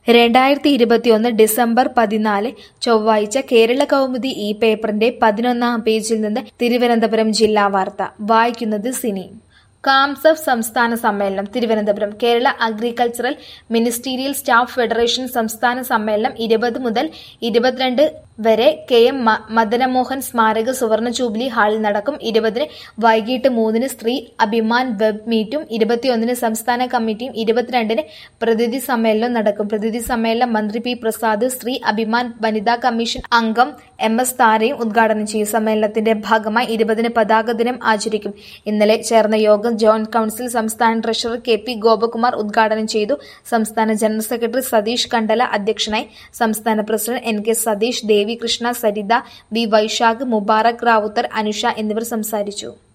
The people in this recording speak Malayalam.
രണ്ടായിരത്തി ഇരുപത്തിയൊന്ന് ഡിസംബർ പതിനാല് ചൊവ്വാഴ്ച കേരള കൗമുദി ഈ പേപ്പറിന്റെ പതിനൊന്നാം പേജിൽ നിന്ന് തിരുവനന്തപുരം ജില്ലാ വാർത്ത വായിക്കുന്നത് സിനി കാംസഫ് സംസ്ഥാന സമ്മേളനം Thiruvananthapuram Kerala agricultural ministerial staff federation സംസ്ഥാന സമ്മേളനം ഇരുപത് മുതൽ ഇരുപത്തിരണ്ട് വരെ കെ എം മ- മദനമോഹൻ സ്മാരക സുവർണ ജൂബിലി ഹാളിൽ നടക്കും ഇരുപതിന് വൈകിട്ട് മൂന്നിന് സ്ത്രീ അഭിമാൻ വെബ് മീറ്റും ഇരുപത്തിയൊന്നിന് സംസ്ഥാന കമ്മിറ്റിയും ഇരുപത്തിരണ്ടിന് പ്രതിനിധി സമ്മേളനവും നടക്കും പ്രതിനിധി സമ്മേളനം മന്ത്രി പി പ്രസാദ് സ്ത്രീ അഭിമാൻ വനിതാ കമ്മീഷൻ അംഗം എം എസ് താരയും ഉദ്ഘാടനം ചെയ്യും സമ്മേളനത്തിന്റെ ഭാഗമായി ഇരുപതിന് പതാക ദിനം ആചരിക്കും ഇന്നലെ ചേർന്ന യോഗം ജോയിന്റ് കൌൺസിൽ സംസ്ഥാന ട്രഷറർ കെ പി ഗോപകുമാർ ഉദ്ഘാടനം ചെയ്തു സംസ്ഥാന ജനറൽ സെക്രട്ടറി സതീഷ് കണ്ടല അധ്യക്ഷനായി സംസ്ഥാന president N K Satheesh Devi Krishna Saritha V Vaishakh Mubarak Ravuthar Anusha എന്നിവർ സംസാരിച്ചു